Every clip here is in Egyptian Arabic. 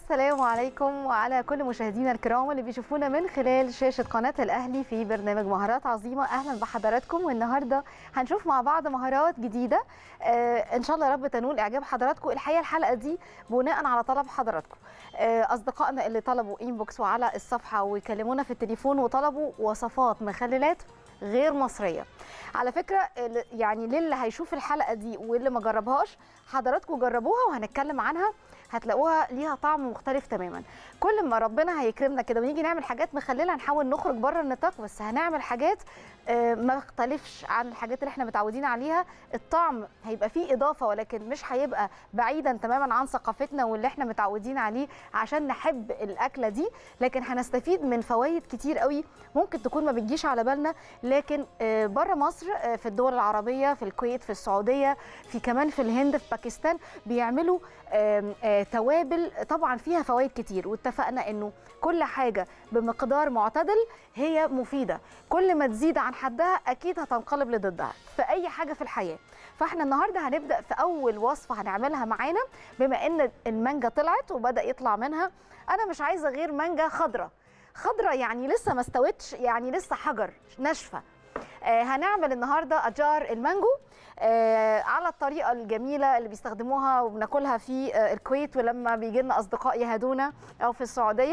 السلام عليكم وعلى كل مشاهدينا الكرام اللي بيشوفونا من خلال شاشة قناة الأهلي في برنامج مهارات عظيمة أهلا بحضراتكم والنهاردة هنشوف مع بعض مهارات جديدة آه إن شاء الله رب تنول إعجاب حضراتكم الحقيقة الحلقة دي بناء على طلب حضراتكم آه أصدقائنا اللي طلبوا إنبوكس وعلى الصفحة ويكلمونا في التليفون وطلبوا وصفات مخللات غير مصريه على فكره يعني للي هيشوف الحلقه دي واللي ما جربهاش حضراتكم جربوها وهنتكلم عنها هتلاقوها ليها طعم مختلف تماما كل ما ربنا هيكرمنا كده ونيجي نعمل حاجات مخلله هنحاول نخرج بره النطاق بس هنعمل حاجات ما تختلفش عن الحاجات اللي احنا متعودين عليها الطعم هيبقى فيه اضافه ولكن مش هيبقى بعيدا تماما عن ثقافتنا واللي احنا متعودين عليه عشان نحب الاكله دي لكن هنستفيد من فوائد كتير قوي ممكن تكون ما بتجيش على بالنا لكن بره مصر في الدول العربيه في الكويت في السعوديه في كمان في الهند في باكستان بيعملوا توابل طبعا فيها فوائد كتير واتفقنا انه كل حاجه بمقدار معتدل هي مفيده كل ما تزيد عن حدها اكيد هتنقلب لضدها في اي حاجه في الحياه فاحنا النهارده هنبدا في اول وصفه هنعملها معانا بما ان المانجا طلعت وبدا يطلع منها انا مش عايزه غير مانجا خضراء خضراء يعني لسه ما استوتش يعني لسه حجر ناشفه آه هنعمل النهارده اشجار المانجو آه على الطريقه الجميله اللي بيستخدموها وبناكلها في آه الكويت ولما بيجي لنا اصدقاء يهدونا او في السعوديه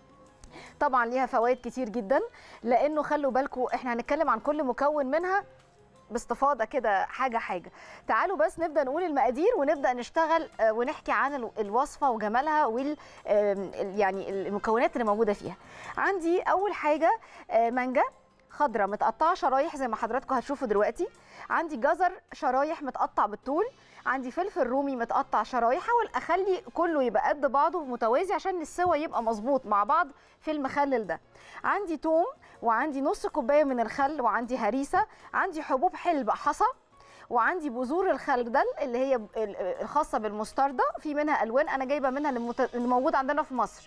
طبعا ليها فوائد كتير جدا لانه خلوا بالكم احنا هنتكلم عن كل مكون منها باستفاضه كده حاجه حاجه تعالوا بس نبدا نقول المقادير ونبدا نشتغل ونحكي عن الوصفه وجمالها وال يعني المكونات اللي موجوده فيها عندي اول حاجه مانجا خضراء متقطعه شرايح زي ما حضراتكم هتشوفوا دلوقتي عندي جزر شرايح متقطع بالطول عندي فلفل رومي متقطع شرايح احاول اخلي كله يبقى قد بعضه متوازي عشان السوا يبقى مظبوط مع بعض في المخلل ده عندي توم وعندي نص كوبايه من الخل وعندي هريسه عندي حبوب حلبة حصى وعندي بذور الخردل اللي هي الخاصه بالمستردة في منها الوان انا جايبه منها اللي موجود عندنا في مصر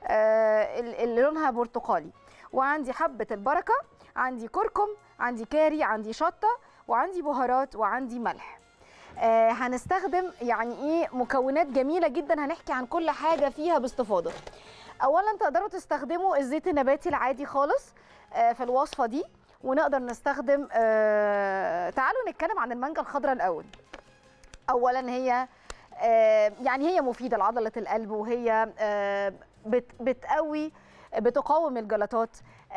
اللي لونها برتقالي وعندي حبه البركه عندي كركم عندي كاري عندي شطه وعندي بهارات وعندي ملح آه هنستخدم يعني ايه مكونات جميله جدا هنحكي عن كل حاجه فيها باستفاضه اولا تقدروا تستخدموا الزيت النباتي العادي خالص آه في الوصفه دي ونقدر نستخدم آه تعالوا نتكلم عن المانجا الخضراء الاول اولا هي آه يعني هي مفيده لعضله القلب وهي آه بت بتقوي بتقاوم الجلطات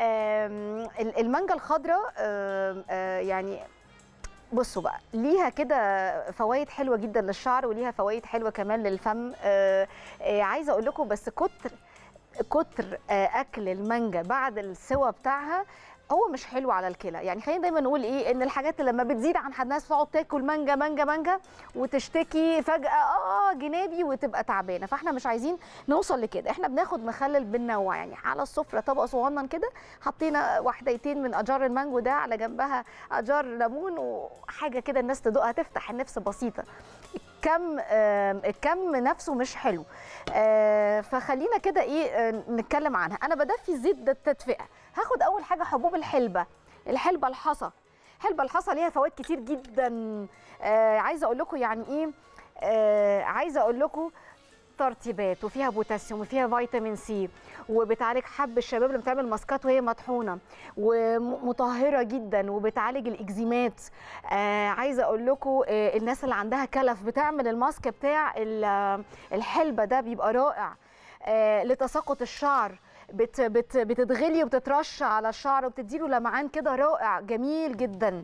المانجا الخضراء يعني بصوا بقى ليها كده فوائد حلوه جدا للشعر وليها فوائد حلوه كمان للفم عايزه اقول لكم بس كتر كتر اكل المانجا بعد السوا بتاعها هو مش حلو على الكلى يعني خلينا دايما نقول ايه ان الحاجات اللي لما بتزيد عن حد ناس تقعد تاكل مانجا مانجا مانجا وتشتكي فجاه اه جنابي وتبقى تعبانه فاحنا مش عايزين نوصل لكده احنا بناخد مخلل بالنوع يعني على السفره طبق صغنن كده حطينا واحدتين من اشجار المانجو ده على جنبها اشجار ليمون وحاجه كده الناس تدوقها تفتح النفس بسيطه الكم آه الكم نفسه مش حلو آه فخلينا كده ايه آه نتكلم عنها انا بدفي الزيت ده التدفئه هاخد اول حاجه حبوب الحلبه الحلبه الحصى حلبه الحصى ليها فوائد كتير جدا آه عايزه اقول لكم يعني ايه آه عايزه اقول لكم ترطيبات وفيها بوتاسيوم وفيها فيتامين سي وبتعالج حب الشباب اللي بتعمل ماسكات وهي مطحونه ومطهره جدا وبتعالج الاكزيمات آه عايزه اقول لكم آه الناس اللي عندها كلف بتعمل الماسك بتاع الحلبه ده بيبقى رائع آه لتساقط الشعر بت بت بتتغلي وبتترش على الشعر وبتديله لمعان كده رائع جميل جدا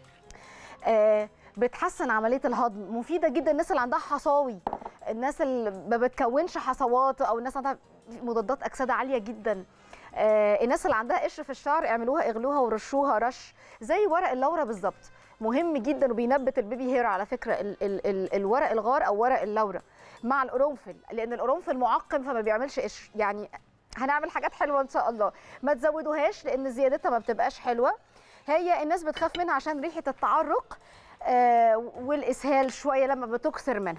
آه بتحسن عمليه الهضم مفيده جدا الناس اللي عندها حصاوي الناس اللي ما بتكونش حصوات او الناس عندها مضادات اكسده عاليه جدا آه الناس اللي عندها قشر في الشعر اعملوها اغلوها ورشوها رش زي ورق اللورا بالظبط مهم جدا وبينبت البيبي هير على فكره ال ال ال الورق الغار او ورق اللورا مع القرنفل لان القرنفل معقم فما بيعملش قشر يعني هنعمل حاجات حلوه ان شاء الله ما تزودوهاش لان زيادتها ما بتبقاش حلوه هي الناس بتخاف منها عشان ريحه التعرق آه والاسهال شويه لما بتكثر منها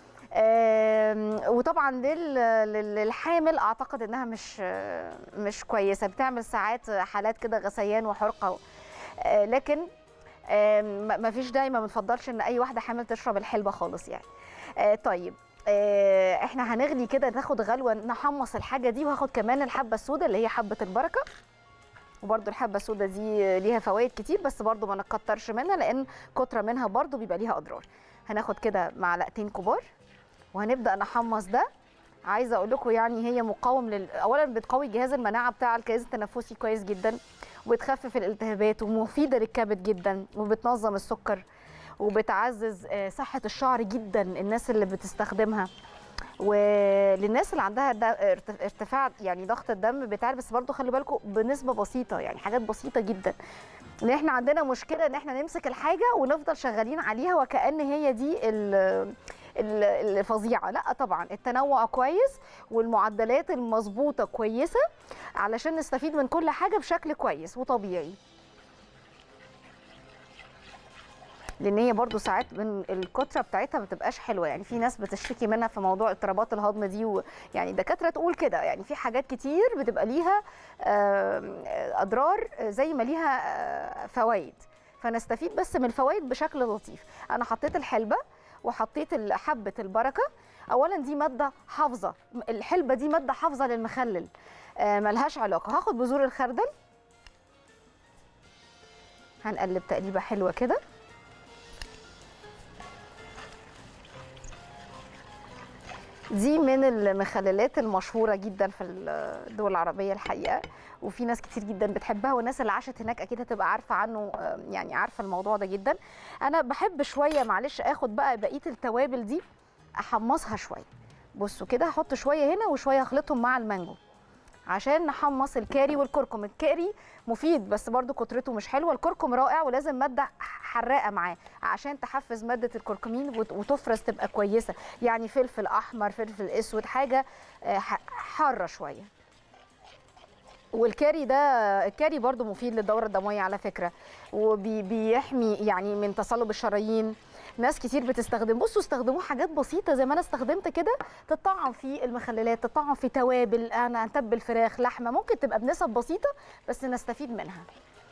آه وطبعا للحامل اعتقد انها مش مش كويسه بتعمل ساعات حالات كده غثيان وحرقه آه لكن ما فيش دايما ما بنفضلش ان اي واحده حامل تشرب الحلبه خالص يعني طيب آه، احنا هنغلي كده ناخد غلوه نحمص الحاجه دي وهاخد كمان الحبه السوداء اللي هي حبه البركه وبرده الحبه السوداء دي ليها فوائد كتير بس برده ما نكترش منها لان كتره منها برده بيبقى ليها اضرار هناخد كده معلقتين كبار وهنبدا نحمص ده عايزه اقول لكم يعني هي مقاوم لل... اولا بتقوي جهاز المناعه بتاع الجهاز التنفسي كويس جدا وبتخفف الالتهابات ومفيده للكبد جدا وبتنظم السكر وبتعزز آه، صحه الشعر جدا الناس اللي بتستخدمها وللناس اللي عندها دا- ارت- ارتفاع يعني ضغط الدم بتاع بس برضو خلي بالكم بنسبه بسيطه يعني حاجات بسيطه جدا لان احنا عندنا مشكله ان احنا نمسك الحاجه ونفضل شغالين عليها وكأن هي دي ال- ال- الفظيعه لا طبعا التنوع كويس والمعدلات المظبوطه كويسه علشان نستفيد من كل حاجه بشكل كويس وطبيعي لان هي برضو ساعات من الكتره بتاعتها ما بتبقاش حلوه يعني في ناس بتشتكي منها في موضوع اضطرابات الهضم دي ويعني دكاتره تقول كده يعني في حاجات كتير بتبقى ليها آم، اضرار زي ما ليها فوائد فنستفيد بس من الفوائد بشكل لطيف انا حطيت الحلبه وحطيت ال- حبه البركه اولا دي ماده حافظه الحلبه دي ماده حافظه للمخلل آه، ملهاش علاقه هاخد بذور الخردل هنقلب تقليبه حلوه كده دي من المخللات المشهوره جدا في الدول العربيه الحقيقه وفي ناس كتير جدا بتحبها والناس اللي عاشت هناك اكيد هتبقى عارفه عنه آه، يعني عارفه الموضوع ده جدا انا بحب شويه معلش اخد بقى بقيه التوابل دي احمصها شويه بصوا كده هحط شويه هنا وشويه اخلطهم مع المانجو عشان نحمص الكاري والكركم الكاري مفيد بس برضو كترته مش حلوه الكركم رائع ولازم ماده حراقه معاه عشان تحفز ماده الكركمين وت- وتفرز تبقى كويسه يعني فلفل احمر فلفل اسود حاجه آه، ح- حاره شويه والكاري ده الكاري برضو مفيد للدوره الدمويه على فكره وبيحمي يعني من تصلب الشرايين ناس كتير بتستخدم بصوا استخدموه حاجات بسيطه زي ما انا استخدمت كده تطعم في المخللات تطعم في توابل انا هنتبل فراخ لحمه ممكن تبقى بنسب بسيطه بس نستفيد منها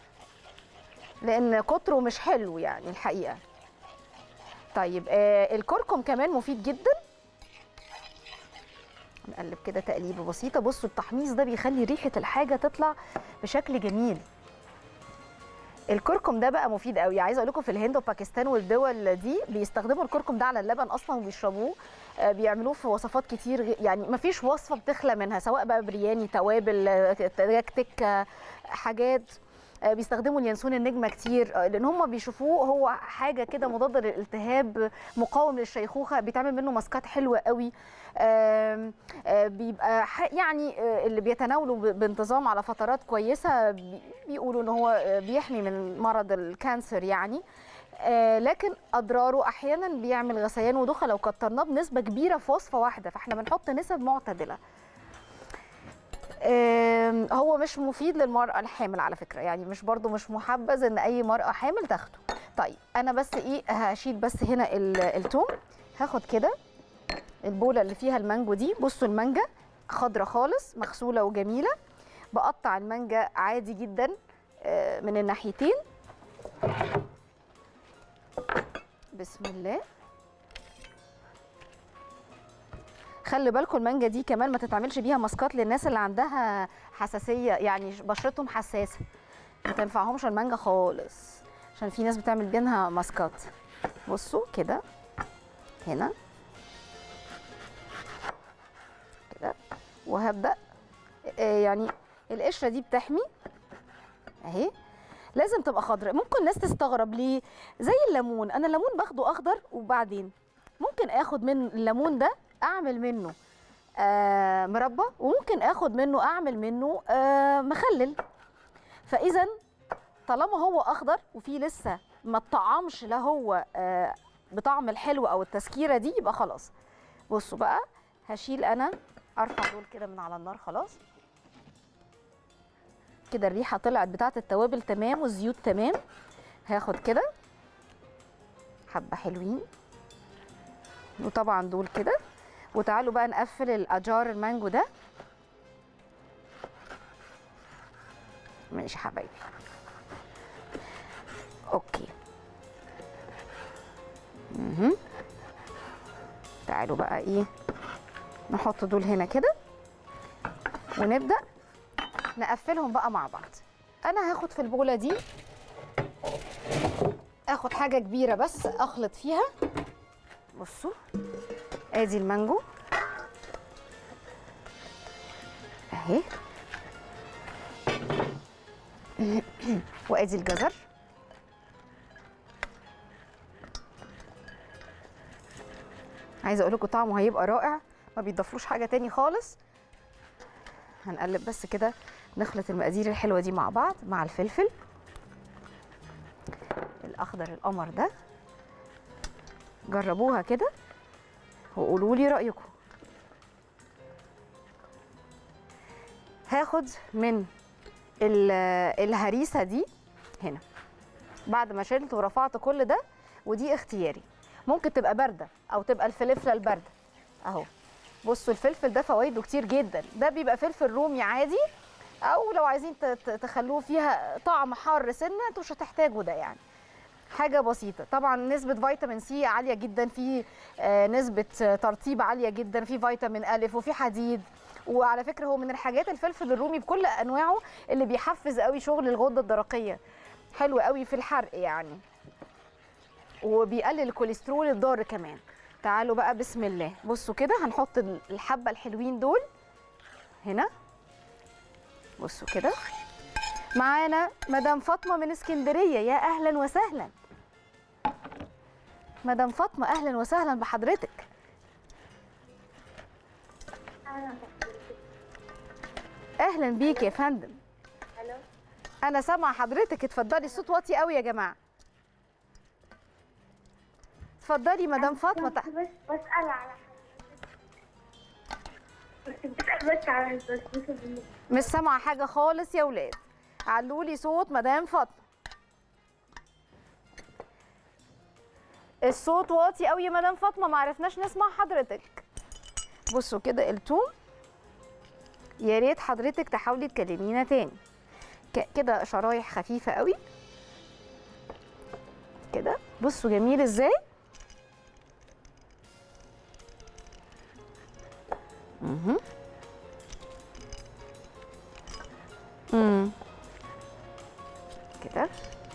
لان كتره مش حلو يعني الحقيقه طيب آه الكركم كمان مفيد جدا نقلب كده تقليبه بسيطه بصوا التحميص ده بيخلي ريحه الحاجه تطلع بشكل جميل الكركم ده بقى مفيد قوي عايزه اقول لكم في الهند وباكستان والدول دي بيستخدموا الكركم ده على اللبن اصلا وبيشربوه آه، بيعملوه في وصفات كتير غ- يعني ما فيش وصفه بتخلى منها سواء بقى برياني توابل آه، دجاج تكه حاجات آه، بيستخدموا اليانسون النجمه كتير آه، لان هم بيشوفوه هو حاجه كده مضاده للالتهاب مقاوم للشيخوخه بيتعمل منه ماسكات حلوه قوي آم، آه، بيبقى ح- يعني آه، اللي بيتناولوا ب- بانتظام على فترات كويسه بي- بيقولوا ان هو آه، بيحمي من مرض الكانسر يعني آه، لكن اضراره احيانا بيعمل غثيان ودوخه لو كترناه بنسبه كبيره في وصفه واحده فاحنا بنحط نسب معتدله آم، هو مش مفيد للمرأة الحامل على فكرة يعني مش برضو مش محبذ ان اي مرأة حامل تاخده طيب انا بس ايه هشيل بس هنا ال- التوم هاخد كده البولة اللي فيها المانجو دي بصوا المانجا خضرة خالص مغسولة وجميلة بقطع المانجا عادي جدا آه، من الناحيتين بسم الله خلي بالكم المانجا دي كمان ما تتعملش بيها ماسكات للناس اللي عندها حساسيه يعني بشرتهم حساسه ما تنفعهمش المانجا خالص عشان في ناس بتعمل بينها ماسكات بصوا كده هنا كده وهبدا آه، يعني القشره دي بتحمي اهي لازم تبقى خضراء ممكن ناس تستغرب ليه زي الليمون انا الليمون باخده اخضر وبعدين ممكن اخد من الليمون ده اعمل منه آه مربى وممكن اخد منه اعمل منه آه مخلل فاذا طالما هو اخضر وفيه لسه ما اتطعمش لا هو آه بطعم الحلو او التسكيره دي يبقى خلاص بصوا بقى هشيل انا ارفع دول كده من على النار خلاص كده الريحه طلعت بتاعه التوابل تمام والزيوت تمام هاخد كده حبه حلوين وطبعا دول كده وتعالوا بقى نقفل الاجار المانجو ده ماشي يا حبايبي اوكي مهم. تعالوا بقى ايه نحط دول هنا كده ونبدا نقفلهم بقى مع بعض انا هاخد في البوله دي اخد حاجه كبيره بس اخلط فيها بصوا ادي المانجو اهي وادي الجزر عايزه اقول لكم طعمه هيبقى رائع ما بيضافلوش حاجه تاني خالص هنقلب بس كده نخلط المقادير الحلوه دي مع بعض مع الفلفل الاخضر القمر ده جربوها كده وقولوا لي رايكم هاخد من ال- الهريسه دي هنا بعد ما شلت ورفعت كل ده ودي اختياري ممكن تبقى بارده او تبقى الفلفله البارده اهو بصوا الفلفل ده فوائده كتير جدا ده بيبقى فلفل رومي عادي او لو عايزين ت- ت- تخلوه فيها طعم حار سنه انتوا مش هتحتاجوا ده يعني حاجه بسيطه طبعا نسبه فيتامين سي عاليه جدا في آه، نسبه آه، ترطيب عاليه جدا في فيتامين الف وفي حديد وعلى فكره هو من الحاجات الفلفل الرومي بكل انواعه اللي بيحفز قوي شغل الغده الدرقيه حلو قوي في الحرق يعني وبيقلل الكوليسترول الضار كمان تعالوا بقى بسم الله بصوا كده هنحط الحبه الحلوين دول هنا بصوا كده معانا مدام فاطمه من اسكندريه يا اهلا وسهلا مدام فاطمه اهلا وسهلا بحضرتك اهلا بيك يا فندم الو انا سامعه حضرتك اتفضلي الصوت واطي قوي يا جماعه اتفضلي مدام فاطمه كنت بس بسأل على حضرتك كنت بسأل بس على البسبوسة بالنسبة مش سامعه حاجه خالص يا ولاد علوا لي صوت مدام فاطمه الصوت واطي قوي يا مدام فاطمه ما عرفناش نسمع حضرتك بصوا كده التوم يا ريت حضرتك تحاولي تكلمينا تاني ك- كده شرايح خفيفه قوي كده بصوا جميل ازاي مهم. امم كده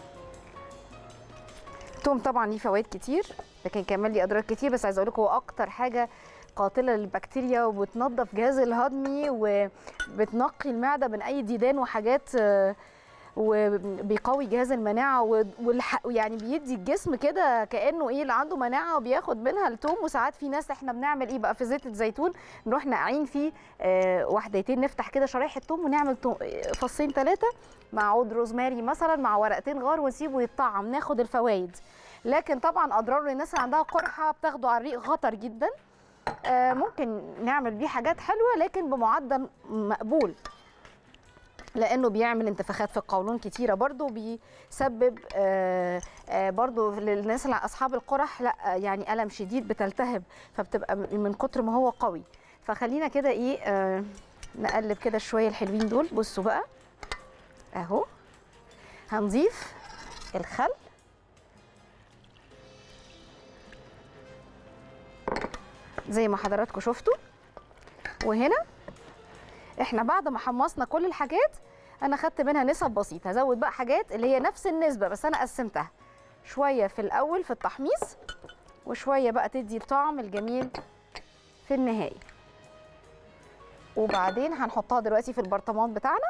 التوم طبعا ليه فوائد كتير لكن كمان ليه اضرار كتير بس عايزه اقول لكم هو اكتر حاجه قاتله للبكتيريا وبتنظف الجهاز الهضمي وبتنقي المعده من اي ديدان وحاجات آه، وبيقوي جهاز المناعه و- والح... يعني بيدي الجسم كده كانه ايه اللي عنده مناعه وبياخد منها التوم وساعات في ناس احنا بنعمل ايه بقى في زيت الزيتون نروح نقعين فيه آه، واحدتين نفتح كده شرايح التوم ونعمل تو- فصين ثلاثه مع عود روزماري مثلا مع ورقتين غار ونسيبه يتطعم ناخد الفوائد لكن طبعا اضراره للناس اللي عندها قرحه بتاخده على الريق خطر جدا آه، ممكن نعمل بيه حاجات حلوه لكن بمعدل مقبول لانه بيعمل انتفاخات في القولون كتيره برضو بيسبب آه، آه، برضو للناس اللي اصحاب القرح لا آه، يعني الم شديد بتلتهب فبتبقى من من كتر ما هو قوي فخلينا كده ايه آه، نقلب كده شويه الحلوين دول بصوا بقى اهو هنضيف الخل زي ما حضراتكم شفتوا وهنا احنا بعد ما حمصنا كل الحاجات انا خدت منها نسب بسيطه هزود بقى حاجات اللي هي نفس النسبه بس انا قسمتها شويه في الاول في التحميص وشويه بقى تدي الطعم الجميل في النهايه وبعدين هنحطها دلوقتي في البرطمان بتاعنا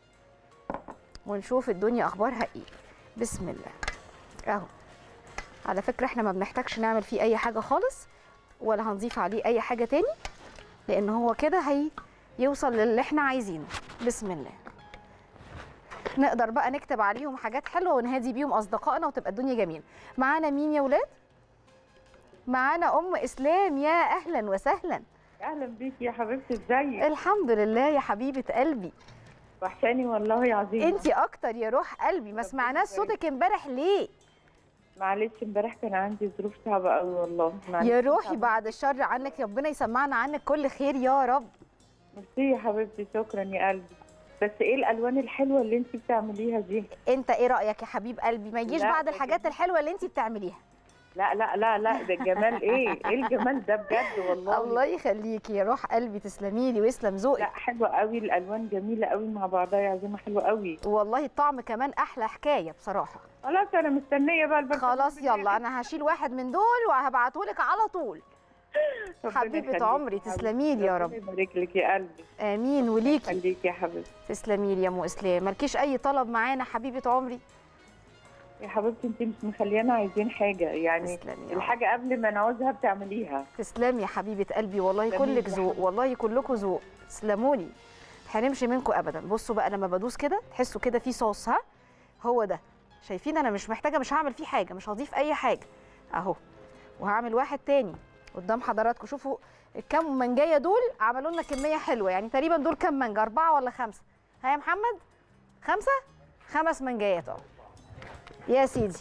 ونشوف الدنيا اخبارها ايه بسم الله اهو على فكره احنا ما بنحتاجش نعمل فيه اي حاجه خالص ولا هنضيف عليه اي حاجه تاني لان هو كده هي يوصل للي احنا عايزينه بسم الله نقدر بقى نكتب عليهم حاجات حلوه ونهادي بيهم اصدقائنا وتبقى الدنيا جميله معانا مين يا ولاد معانا ام اسلام يا اهلا وسهلا اهلا بيكي يا حبيبتي ازيك الحمد لله يا حبيبه قلبي وحشاني والله عظيم انتي اكتر يا روح قلبي ما سمعناش صوتك امبارح ليه معلش امبارح كان عندي ظروف صعبه قوي والله معلش يا روحي تعبانة. بعد الشر عنك ربنا يسمعنا عنك كل خير يا رب ميرسي يا حبيبتي شكرا يا قلبي بس ايه الالوان الحلوه اللي انت بتعمليها دي انت ايه رايك يا حبيب قلبي ما يجيش لا، بعد ده الحاجات جميل. الحلوه اللي انت بتعمليها لا لا لا لا ده الجمال ايه ايه الجمال ده بجد والله الله يخليكي يا روح قلبي تسلمي لي ويسلم لا ذوقك حلوه قوي الالوان جميله قوي مع بعضها يا عزيمه حلوه قوي والله الطعم كمان احلى حكايه بصراحه خلاص انا مستنيه بقى البرطمان خلاص بتاعي. يلا انا هشيل واحد من دول وهبعته لك على طول ربنا حبيبة يخليكي عمري، يا حبيبتي. تسلمي لي يا رب. ربنا يبارك لك يا قلبي امين وليكي خليكي يا حبيبتي تسلمي لي يا ام اسلام مالكيش اي طلب معانا حبيبه عمري يا حبيبتي انت مش مخليانا عايزين حاجه يعني تسلمي يا رب. الحاجه قبل ما نعوزها بتعمليها تسلمي يا حبيبه قلبي والله تسلمي كلك يا ذوق حبيبتي. والله كلكم ذوق تسلموني هنمشي منكم ابدا بصوا بقى لما بدوس كده تحسوا كده في صوص ها هو ده شايفين انا مش محتاجه مش هعمل فيه حاجه مش هضيف اي حاجه اهو وهعمل واحد تاني قدام حضراتكم شوفوا الكام منجايه دول عملوا لنا كميه حلوه يعني تقريبا دول كام منجا اربعه ولا خمسه ها يا محمد خمسه خمس منجايات اهو يا سيدي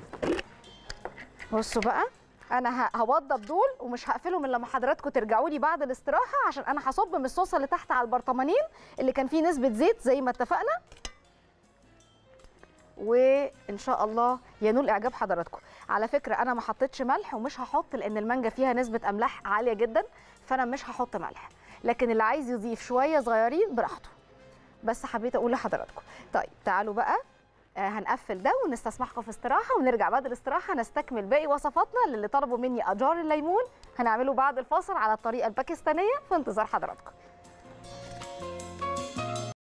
بصوا بقى انا ه- هوضب دول ومش هقفلهم الا لما حضراتكم ترجعوا لي بعد الاستراحه عشان انا هصب من الصوص اللي تحت على البرطمانين اللي كان فيه نسبه زيت زي ما اتفقنا وان شاء الله ينول اعجاب حضراتكم على فكره انا ما حطيتش ملح ومش هحط لان المانجا فيها نسبه املاح عاليه جدا فانا مش هحط ملح لكن اللي عايز يضيف شويه صغيرين براحته بس حبيت اقول لحضراتكم طيب تعالوا بقى آه، هنقفل ده ونستسمحكم في استراحه ونرجع بعد الاستراحه نستكمل باقي وصفاتنا للي طلبوا مني اجار الليمون هنعمله بعد الفاصل على الطريقه الباكستانيه في انتظار حضراتكم